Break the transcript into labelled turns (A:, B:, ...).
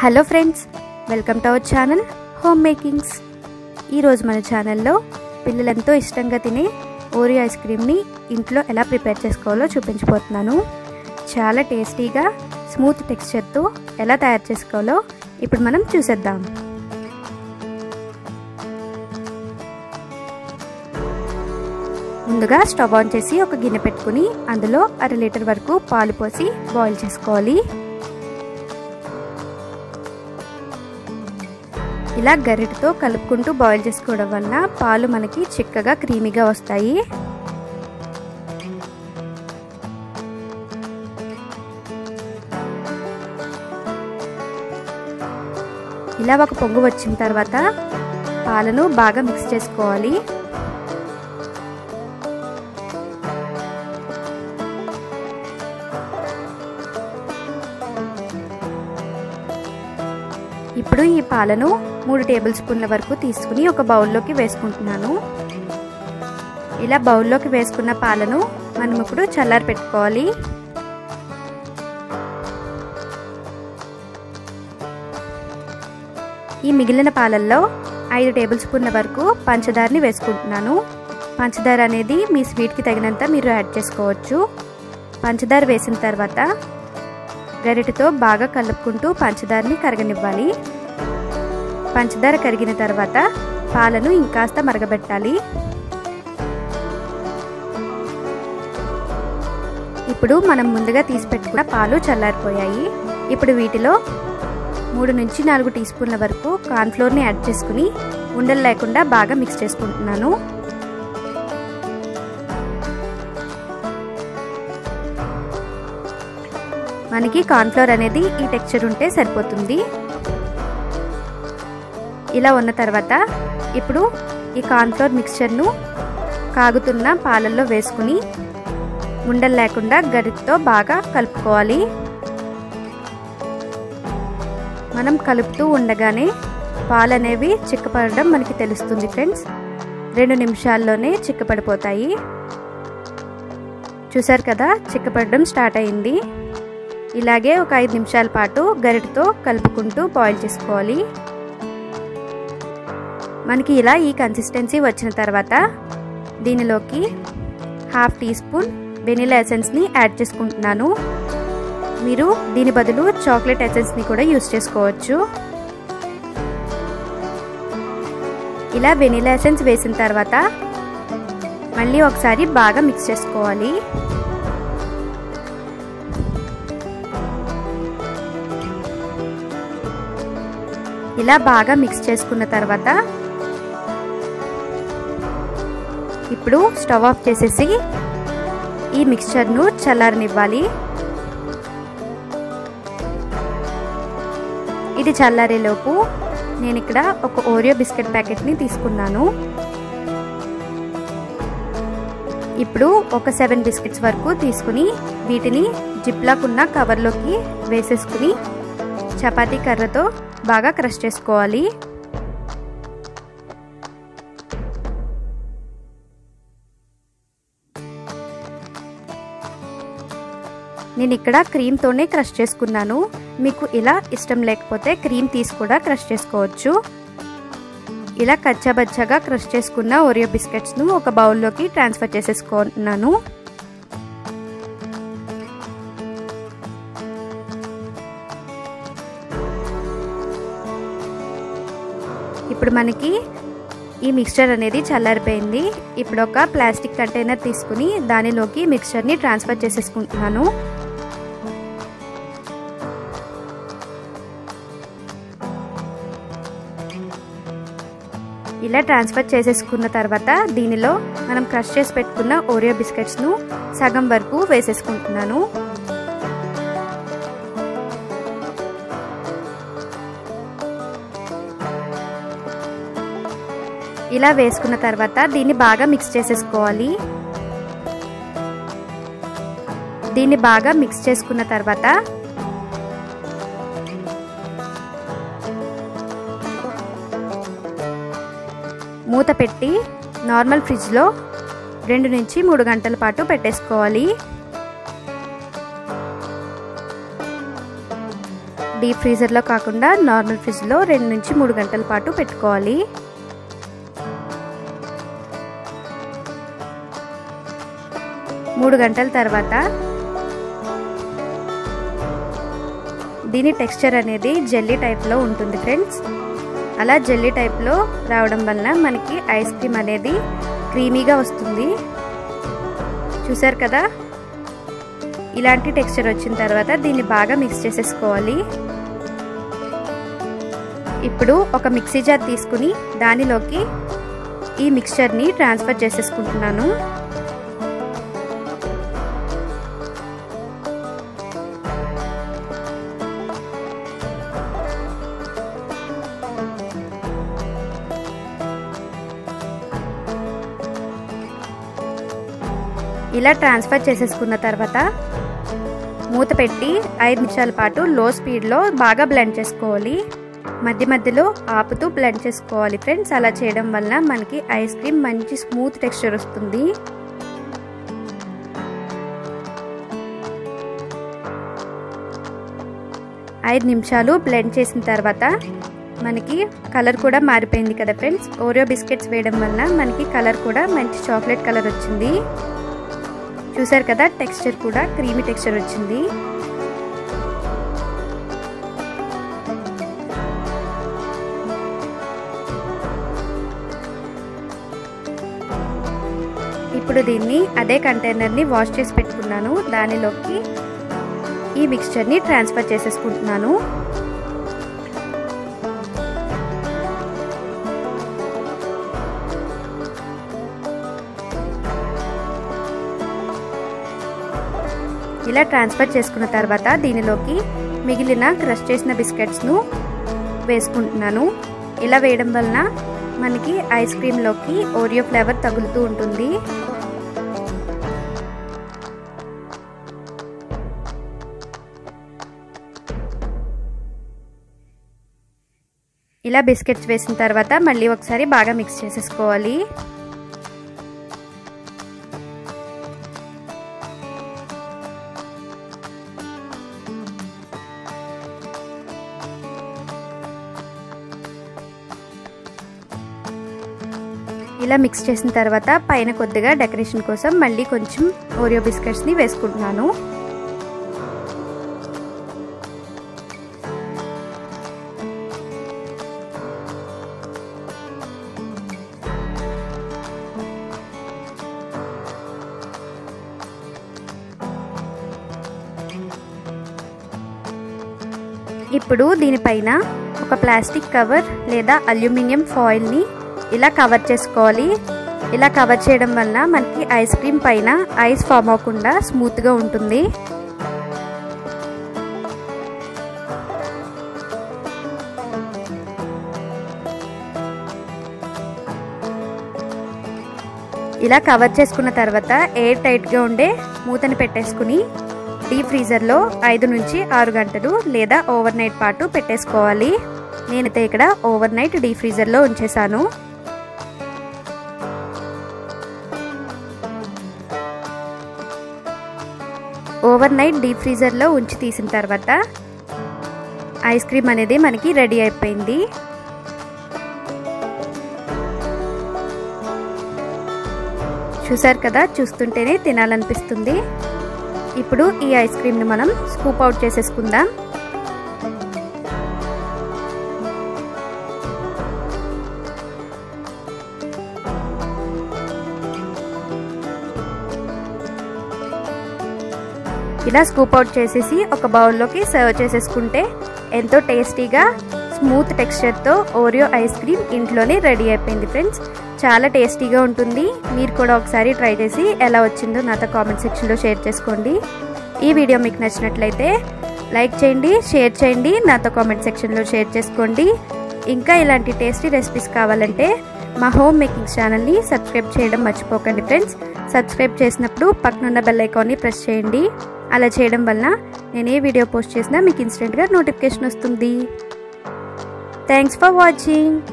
A: hello friends welcome to our channel home makings ఈరోజు మన ఛానల్లో పిల్లలు ఎంతో ఇష్టంగా తినే ఓరియో ఐస్ క్రీమ్ని ఇంట్లో ఎలా ప్రిపేర్ చేసుకోవాలో చూపించబోతున్నాను చాలా టేస్టీగా స్మూత్ టెక్స్చర్తో ఎలా తయారు చేసుకోవాలో ఇప్పుడు మనం చూసేద్దాం ముందుగా స్టవ్ ఆన్ చేసి ఒక గిన్నె పెట్టుకుని అందులో అర లీటర్ వరకు పాలు పోసి బాయిల్ చేసుకోవాలి ఇలా గరిటతో కలుపుకుంటూ బాయిల్ చేసుకోవడం వలన పాలు మనకి చిక్కగా క్రీమీగా వస్తాయి ఇలా ఒక పొంగు వచ్చిన తర్వాత పాలను బాగా మిక్స్ చేసుకోవాలి ఇప్పుడు ఈ పాలను మూడు టేబుల్ స్పూన్ల వరకు తీసుకుని ఒక బౌల్లోకి వేసుకుంటున్నాను ఇలా బౌల్లోకి వేసుకున్న పాలను మనం ఇప్పుడు చల్లారి పెట్టుకోవాలి ఈ మిగిలిన పాలల్లో ఐదు టేబుల్ స్పూన్ల వరకు పంచదారని వేసుకుంటున్నాను పంచదార అనేది మీ స్వీట్కి తగినంత మీరు యాడ్ చేసుకోవచ్చు పంచదార వేసిన తర్వాత గరిటతో బాగా కలుపుకుంటూ పంచదారని కరగనివ్వాలి పంచదార కరిగిన తర్వాత పాలను ఇంకాస్త మరగబెట్టాలి ఇప్పుడు మనం ముందుగా తీసి పెట్టుకున్న పాలు చల్లారిపోయాయి ఇప్పుడు వీటిలో మూడు నుంచి నాలుగు టీ స్పూన్ల వరకు కార్న్ఫ్లోర్ని యాడ్ చేసుకుని ఉండలు లేకుండా బాగా మిక్స్ చేసుకుంటున్నాను మనకి కార్న్ఫ్లోర్ అనేది ఈ టెక్స్చర్ ఉంటే సరిపోతుంది ఇలా ఉన్న తర్వాత ఇప్పుడు ఈ కార్న్ఫ్లోర్ మిక్స్చర్ను కాగుతున్న పాలల్లో వేసుకుని ఉండలు లేకుండా గరిటతో బాగా కలుపుకోవాలి మనం కలుపుతూ ఉండగానే పాలు అనేవి చిక్కపడడం మనకి తెలుస్తుంది ఫ్రెండ్స్ రెండు నిమిషాల్లోనే చిక్కపడిపోతాయి చూసారు కదా చిక్కపడడం స్టార్ట్ అయింది ఇలాగే ఒక ఐదు నిమిషాల పాటు గరిటతో కలుపుకుంటూ బాయిల్ చేసుకోవాలి మనకి ఇలా ఈ కన్సిస్టెన్సీ వచ్చిన తర్వాత దీనిలోకి హాఫ్ టీ స్పూన్ వెనిలా ఎసెన్స్ని యాడ్ చేసుకుంటున్నాను మీరు దీని బదులు చాక్లెట్ ఎసెన్స్ని కూడా యూస్ చేసుకోవచ్చు ఇలా వెనిలా ఎసెన్స్ వేసిన తర్వాత మళ్ళీ ఒకసారి బాగా మిక్స్ చేసుకోవాలి ఇలా బాగా మిక్స్ చేసుకున్న తర్వాత ఇప్పుడు స్టవ్ ఆఫ్ చేసేసి ఈ మిక్స్చర్ను చల్లారనివ్వాలి ఇది చల్లారేలోపు నేను ఇక్కడ ఒక ఓరియో బిస్కెట్ ప్యాకెట్ని తీసుకున్నాను ఇప్పుడు ఒక సెవెన్ బిస్కెట్స్ వరకు తీసుకుని వీటిని జిప్లాక్ ఉన్న కవర్లోకి వేసేసుకుని చపాతీ కర్రతో బాగా క్రష్ చేసుకోవాలి నేను ఇక్కడ క్రీమ్తోనే క్రష్ చేసుకున్నాను మీకు ఇలా ఇష్టం లేకపోతే క్రీమ్ తీసి కూడా క్రష్ చేసుకోవచ్చు ఇలా కచ్చాబచ్చాగా క్రష్ చేసుకున్న ఓరియో బిస్కెట్స్ను ఒక బౌల్లోకి ట్రాన్స్ఫర్ చేసేసుకున్నాను ఇప్పుడు మనకి ఈ మిక్స్చర్ అనేది చల్లారిపోయింది ఇప్పుడు ఒక ప్లాస్టిక్ కంటైనర్ తీసుకుని దానిలోకి మిక్స్చర్ని ట్రాన్స్ఫర్ చేసేసుకుంటున్నాను ఇలా ట్రాన్స్ఫర్ చేసేసుకున్న తర్వాత దీనిలో మనం క్రష్ చేసి పెట్టుకున్న ఓరియో బిస్కెట్స్ను సగం వరకు వేసేసుకుంటున్నాను ఇలా వేసుకున్న తర్వాత దీన్ని బాగా మిక్స్ చేసేసుకోవాలి దీన్ని బాగా మిక్స్ చేసుకున్న తర్వాత మూత పెట్టి నార్మల్ ఫ్రిడ్జ్లో రెండు నుంచి మూడు గంటల పాటు పెట్టేసుకోవాలి డీప్ ఫ్రీజర్లో కాకుండా నార్మల్ ఫ్రిడ్జ్లో రెండు నుంచి మూడు గంటల పాటు పెట్టుకోవాలి మూడు గంటల తర్వాత దీని టెక్స్చర్ అనేది జెల్లీ టైప్లో ఉంటుంది ఫ్రెండ్స్ అలా జెల్లీ టైప్లో రావడం వలన మనకి ఐస్ క్రీమ్ అనేది క్రీమీగా వస్తుంది చూసారు కదా ఇలాంటి టెక్స్చర్ వచ్చిన తర్వాత దీన్ని బాగా మిక్స్ చేసేసుకోవాలి ఇప్పుడు ఒక మిక్సీ జార్ తీసుకుని దానిలోకి ఈ మిక్స్చర్ని ట్రాన్స్ఫర్ చేసేసుకుంటున్నాను ఇలా ట్రాన్స్ఫర్ చేసేసుకున్న తర్వాత మూత పెట్టి ఐదు నిమిషాల పాటు లో స్పీడ్లో బాగా బ్లెండ్ చేసుకోవాలి మధ్య మధ్యలో ఆపుతూ బ్లెండ్ చేసుకోవాలి ఫ్రెండ్స్ అలా చేయడం వల్ల మనకి ఐస్ క్రీమ్ మంచి స్మూత్ టెక్స్చర్ వస్తుంది ఐదు నిమిషాలు బ్లెండ్ చేసిన తర్వాత మనకి కలర్ కూడా మారిపోయింది కదా ఫ్రెండ్స్ ఓరియో బిస్కెట్స్ వేయడం వల్ల మనకి కలర్ కూడా మంచి చాక్లెట్ కలర్ వచ్చింది చూసారు కదా టెక్స్చర్ కూడా క్రీమీ టెక్స్చర్ వచ్చింది ఇప్పుడు దీన్ని అదే కంటైనర్ని వాష్ చేసి పెట్టుకున్నాను దానిలోకి ఈ మిక్స్చర్ని ట్రాన్స్ఫర్ చేసేసుకుంటున్నాను ఇలా ట్రాన్స్ఫర్ చేసుకున్న తర్వాత దీనిలోకి మిగిలిన క్రష్ చేసిన బిస్కెట్స్ను వేసుకుంటున్నాను ఇలా వేయడం వలన మనకి ఐస్ క్రీమ్లోకి ఓరియో ఫ్లేవర్ తగులుతూ ఉంటుంది ఇలా బిస్కెట్స్ వేసిన తర్వాత మళ్ళీ ఒకసారి బాగా మిక్స్ చేసేసుకోవాలి ఇలా మిక్స్ చేసిన తర్వాత పైన కొద్దిగా డెకరేషన్ కోసం మళ్ళీ కొంచెం ఓరియో బిస్కెట్స్ని వేసుకుంటున్నాను ఇప్పుడు దీనిపైన ఒక ప్లాస్టిక్ కవర్ లేదా అల్యూమినియం ఫాయిల్ని ఇలా కవర్ చేసుకోవాలి ఇలా కవర్ చేయడం వల్ల మనకి ఐస్ క్రీమ్ పైన ఐస్ ఫామ్ అవ్వకుండా స్మూత్గా ఉంటుంది ఇలా కవర్ చేసుకున్న తర్వాత ఎయిర్ టైట్గా ఉండే మూతని పెట్టేసుకుని డీప్ ఫ్రీజర్లో ఐదు నుంచి ఆరు గంటలు లేదా ఓవర్ నైట్ పాటు పెట్టేసుకోవాలి నేనైతే ఇక్కడ ఓవర్ నైట్ డీప్ ఫ్రీజర్లో ఉంచేసాను ఓవర్ నైట్ డీప్ ఫ్రీజర్లో ఉంచి తీసిన తర్వాత ఐస్ క్రీమ్ అనేది మనకి రెడీ అయిపోయింది చూసారు కదా చూస్తుంటేనే తినాలనిపిస్తుంది ఇప్పుడు ఈ ఐస్ క్రీమ్ని మనం స్కూప్ అవుట్ చేసేసుకుందాం ఇలా స్కూప్ అవుట్ చేసేసి ఒక బౌల్లోకి సర్వ్ చేసేసుకుంటే ఎంతో టేస్టీగా స్మూత్ టెక్స్చర్తో ఓరియో ఐస్ క్రీమ్ ఇంట్లోనే రెడీ అయిపోయింది ఫ్రెండ్స్ చాలా టేస్టీగా ఉంటుంది మీరు కూడా ఒకసారి ట్రై చేసి ఎలా వచ్చిందో నాతో కామెంట్ సెక్షన్లో షేర్ చేసుకోండి ఈ వీడియో మీకు నచ్చినట్లయితే లైక్ చేయండి షేర్ చేయండి నాతో కామెంట్ సెక్షన్లో షేర్ చేసుకోండి ఇంకా ఇలాంటి టేస్టీ రెసిపీస్ కావాలంటే మా హోమ్ మేకింగ్ ఛానల్ని సబ్స్క్రైబ్ చేయడం మర్చిపోకండి ఫ్రెండ్స్ సబ్స్క్రైబ్ చేసినప్పుడు పక్కనున్న బెల్ ఐకాన్ని ప్రెస్ చేయండి అలా చేయడం వలన నేను ఏ వీడియో పోస్ట్ చేసినా మీకు ఇన్స్టెంట్గా నోటిఫికేషన్ వస్తుంది థ్యాంక్స్ ఫర్ వాచింగ్